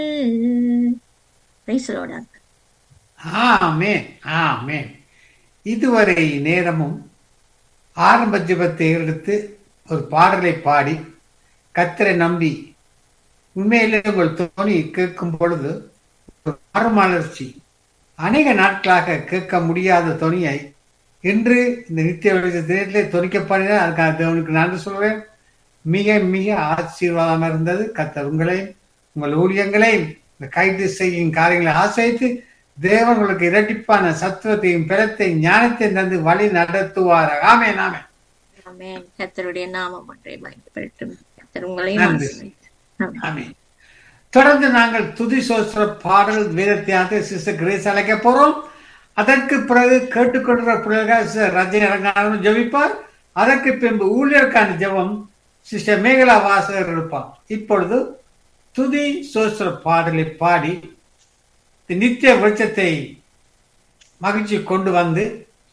Praise the Lord. ஆமென் ஆமென் இதுவரை நேரமும் ஆரம்ப ஜெபத்தை எடுத்து ஒரு பாடலை பாடி கத்தரை நம்பி உண்மையிலே உங்கள் தோணி கேட்கும் பொழுது ஒரு மறுமலர்ச்சி அநேக நாட்களாக கேட்க முடியாத துணியை இன்று இந்த நித்திய வெளிச்சத்திலே துணிக்கப்படுகிற அதுக்காக தேவனுக்கு நன்றி சொல்வேன் மிக மிக ஆசீர்வாதமாக இருந்தது கத்தர் உங்களையும் உங்கள் ஊழியங்களையும் இந்த கைது செய்யும் காரியங்களை ஆசைத்து தேவன் உங்களுக்கு இரட்டிப்பான சத்துவத்தையும் பிறத்தையும் ஞானத்தையும் தந்து வழி நடத்துவார் ஆமே நாமே ஆமென். கர்த்தருடைய நாமம் ஒன்றை மகிமைப்படட்டும். கர்த்தர் உங்களையும் நன்றி. ஆசீர்வதிப்பார். ஆமென். ஆமே தொடர்ந்து நாங்கள் துதி சோஸ்திர பாடல் வேதத்தியானத்தை சிஸ்டர் கிரேஸ் அழைக்க போறோம் அதற்கு பிறகு கேட்டுக்கொண்டிருக்கிற பிள்ளைகள் சிஸ்டர் ரஜினி அரங்கானம் ஜெபிப்பார் அதற்கு பின்பு ஊழியருக்கான ஜெபம் சிஸ்டர் மேகலா வாசகர் இருப்பார் இப்பொழுது துதி சோஸ்திர பாடலை பாடி இந்த நித்திய வெளிச்சத்தை மகிழ்ச்சி கொண்டு வந்து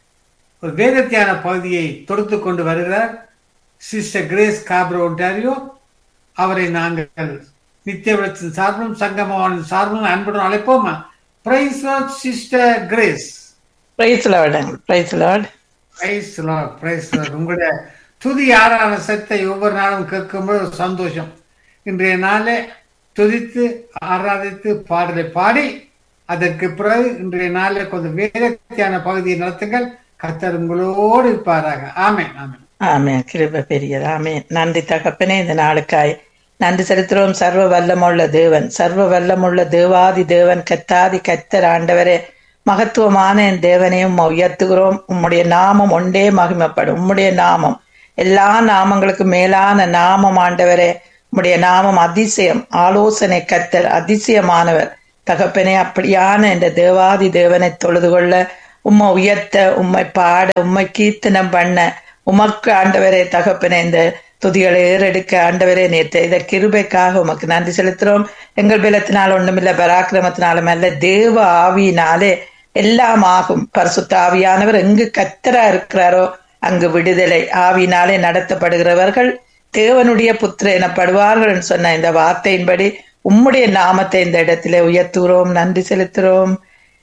ஒரு வேதத்தியான பகுதியை தொடுத்து கொண்டு வருகிறார் சிஸ்டர் கிரேஸ் காப்ரோ ஒன்டாரியோ அவரை நாங்கள் நித்திய வெளிச்சத்தின் சார்பும் சங்கமவானின் சார்பும் அன்புடன் அழைப்போமா praise sister Grace praise lord praise lord praise praise உங்களுடைய துதி ஆறான சத்தை ஒவ்வொரு நாளும் கேட்கும்போது ஒரு சந்தோஷம் இன்றைய நாளே துதித்து ஆராதித்து பாடலை பாடி அதற்கு பிறகு இன்றைய நாளில் கொஞ்சம் வேதத்தியான பகுதியை நடத்துங்கள் கத்தர் உங்களோடு இருப்பாராக ஆமென் ஆமென் ஆமே கிருப பெரியது ஆமே நன்றி தகப்பனே இந்த நாளுக்காய் நன்றி செலுத்துறோம் சர்வ வல்லமுள்ள தேவன் சர்வ வல்லமுள்ள தேவாதி தேவன் கத்தாதி கத்தர் ஆண்டவரே மகத்துவமான என் தேவனையும் உம்மை உயர்த்துகிறோம் உம்முடைய நாமம் ஒன்றே மகிமைப்படும் உம்முடைய நாமம் எல்லா நாமங்களுக்கு மேலான நாமம் ஆண்டவரே உம்முடைய நாமம் அதிசயம் ஆலோசனை கத்தர் அதிசயமானவர் தகப்பனே அப்படியான இந்த தேவாதி தேவனை தொழுது கொள்ள உம்மை உயர்த்த உம்மை பாட உம்மை கீர்த்தனம் பண்ண உமக்கு ஆண்டவரே தகப்பனே இந்த துதிகளை ஏறெடுக்க ஆண்டவரே நேற்று இத கிருபைக்காக உமக்கு நன்றி செலுத்துறோம் எங்கள் பலத்தினால் ஒண்ணுமில்ல பராக்கிரமத்தினாலும் அல்ல தேவ ஆவியினாலே எல்லாம் ஆகும் பரிசுத்த ஆவியானவர் எங்கு கத்தரா இருக்கிறாரோ அங்கு விடுதலை ஆவியினாலே நடத்தப்படுகிறவர்கள் தேவனுடைய புத்திர எனப்படுவார்கள் சொன்ன இந்த வார்த்தையின்படி உம்முடைய நாமத்தை இந்த இடத்திலே உயர்த்துகிறோம் நன்றி செலுத்துகிறோம்